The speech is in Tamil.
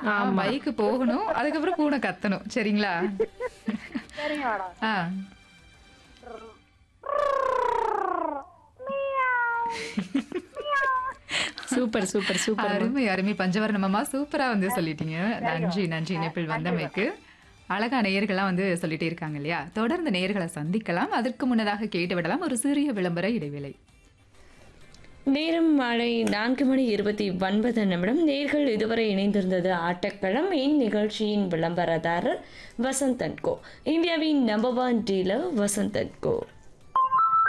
பைக்கு போகணும் அதுக்கப்புறம் பூனை கத்தணும் சரிங்களா சரிங்க மேடம் ஆ சூப்பர் சூப்பர் சூப்பர் அருமை அருமை பஞ்சவர்ணமமா சூப்பரா வந்து சொல்லிட்டீங்க நன்றி நன்றி இணைப்பில் வந்தமைக்கு அழகா நேயர்கள்லாம் வந்து சொல்லிட்டே இருக்காங்க இல்லையா தொடர்ந்து நேயர்களை சந்திக்கலாம் அதற்கு முன்னதாக கேட்டு விடலாம் ஒரு சிறிய விளம்பர இடைவேளை நேரம் மாலை நான்கு மணி இருபத்தி ஒன்பது நிமிடம் நேர்கள் இதுவரை இணைந்திருந்தது ஆட்டக்களம் இந்நிகழ்ச்சியின் விளம்பரதாரர் வசந்தன் கோ இந்தியாவின் நம்பர் ஒன் டீலர் வசந்தன் கோ